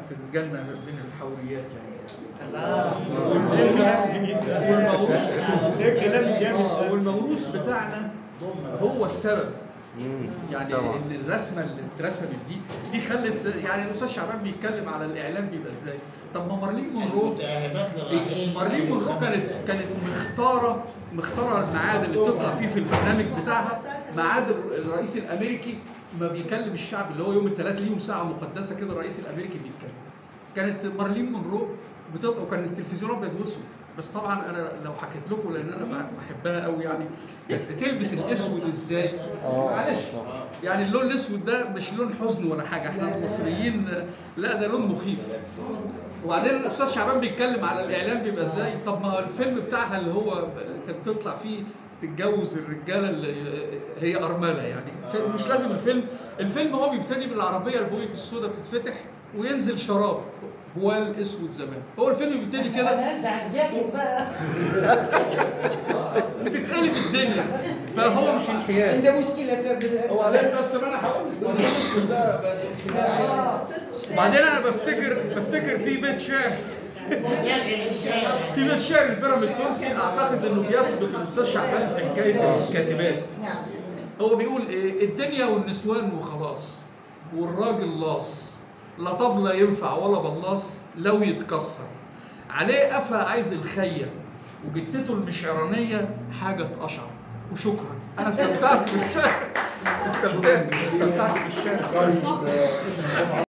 في الجنه بين الحوريات يعني الله والموروث ده كلام جامد آه، ده. والموروث بتاعنا هو السبب مم. يعني طبعا. ان الرسمه اللي اترسمت دي دي خلت يعني الاستاذ شعبان بيتكلم على الاعلام بيبقى ازاي طب ما مارلين مونرو المتاهبات للرحيل مارلين مونرو كانت كانت مختاره مختاره الميعاد اللي بتطلع فيه في البرنامج بتاعها ميعاد الرئيس الامريكي ما بيكلم الشعب اللي هو يوم الثلاث ليهم ساعه مقدسه كده الرئيس الامريكي بيتكلم كانت مارلين مونرو بتطلع وكان التلفزيون ابيض واسود بس طبعا انا لو حكيت لكم لان انا بحبها قوي يعني كانت بتلبس الاسود ازاي آه، معلش طبعا. يعني اللون الاسود ده مش لون حزن ولا حاجه احنا المصريين لا ده لون مخيف وبعدين الاستاذ شعبان بيتكلم على الاعلام بيبقى ازاي طب ما الفيلم بتاعها اللي هو كانت تطلع فيه تتجوز الرجاله اللي هي ارمله يعني فيلم- مش لازم الفيلم الفيلم هو بيبتدي بالعربيه البويك السوداء بتتفتح وينزل شراب بوال اسود زمان هو الفيلم بيبتدي كده نزع الجاكيت بقى بتتقلب الدنيا فهو مش انحياز عنده مشكله سر هو بالاسود عليه بس ما انا هقول لك هو الاسود ده بقى خناقة. وبعدين انا بفتكر بفتكر في بيت شعر داخل الشارع في بيت شعر البيراميد التونسي اعتقد انه بيسبق الاستاذ شعبان في حكايه الكاتبات نعم هو بيقول ايه الدنيا والنسوان وخلاص والراجل لاص لا طبلة ينفع ولا بلاص لو يتكسر عليه قفا عايز الخية وجدته المشعرانية حاجة تقشعر وشكرا انا استمتعت بالشعر استمتعت استمتعت بالشعر